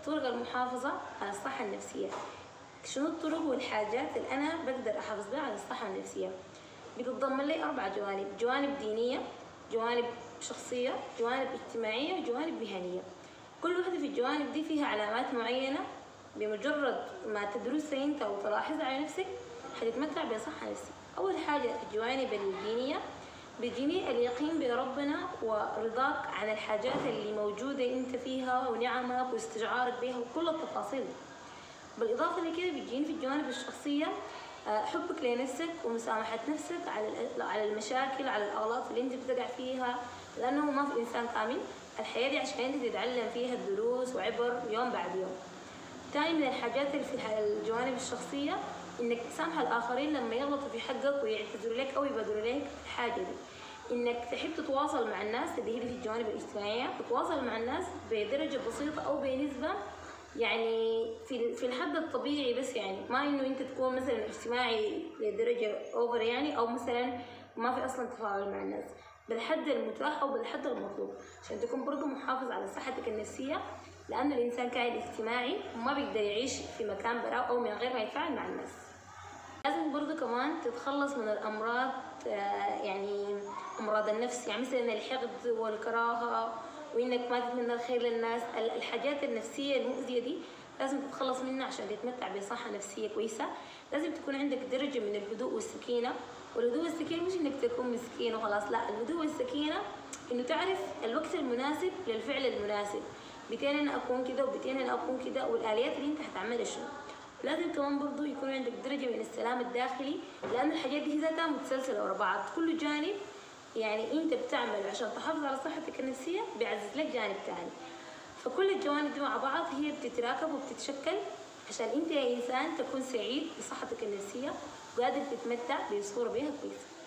طرق المحافظة على الصحة النفسية شنو الطرق والحاجات اللي أنا بقدر أحافظ بها على الصحة النفسية بتتضمن لي أربع جوانب جوانب دينية جوانب شخصية جوانب اجتماعية جوانب مهنية كل واحدة في الجوانب دي فيها علامات معينة بمجرد ما تدرسها انت وتلاحظها على نفسك حتتمتع بصحة نفسية أول حاجة الجوانب الدينية بيجيني اليقين بربنا ورضاك عن الحاجات اللي موجودة انت فيها ونعمك واستشعارك بها وكل التفاصيل دي. بالإضافة لكده بيجيني في الجوانب الشخصية آه، حبك لنفسك ومسامحة نفسك على الأ- على المشاكل على الأغلاط اللي انت بتقع فيها لأنه ما في إنسان كامل الحياة دي عشان انت تتعلم فيها الدروس وعبر يوم بعد يوم تاني من الحاجات اللي في الح- الجوانب الشخصية إنك تسامح الآخرين لما يغلطوا في حقك ويعتذروا لك أو يبادروا لك الحاجة دي إنك تحب تتواصل مع الناس اللي هي دي في الجوانب الاجتماعية تتواصل مع الناس بدرجة بسيطة أو بنسبة يعني في في الحد الطبيعي بس يعني ما إنه أنت تكون مثلا اجتماعي لدرجة أوفر يعني أو مثلا ما في أصلا تفاعل مع الناس بالحد المتاح أو بالحد المطلوب عشان تكون برضه محافظ على صحتك النفسية لأن الإنسان كائن اجتماعي وما بيقدر يعيش في مكان براء أو من غير ما يتفاعل مع الناس لازم برضو كمان تتخلص من الأمراض آه، يعني أمراض النفس يعني مثلا الحقد والكراهة وإنك ما تتمنى الخير للناس ال- الحاجات النفسية المؤذية دي لازم تتخلص منها عشان تتمتع بصحة نفسية كويسة لازم تكون عندك درجة من الهدوء والسكينة والهدوء والسكينة مش إنك تكون مسكين وخلاص لا الهدوء والسكينة إنه تعرف الوقت المناسب للفعل المناسب بتين أنا أكون كده وبتين أنا أكون كده والآليات اللي أنت هتعملها شنو لازم كمان برضو يكون عندك درجة من السلام الداخلي لأن الحاجات دي ذاتها متسلسلة ورا بعض كل جانب يعني أنت بتعمل عشان تحافظ على صحتك النفسية بيعزز لك جانب تاني فكل الجوانب دي مع بعض هي بتتراكب وبتتشكل عشان أنت يا إنسان تكون سعيد بصحتك النفسية وقادر تتمتع بصورة بيها كويسة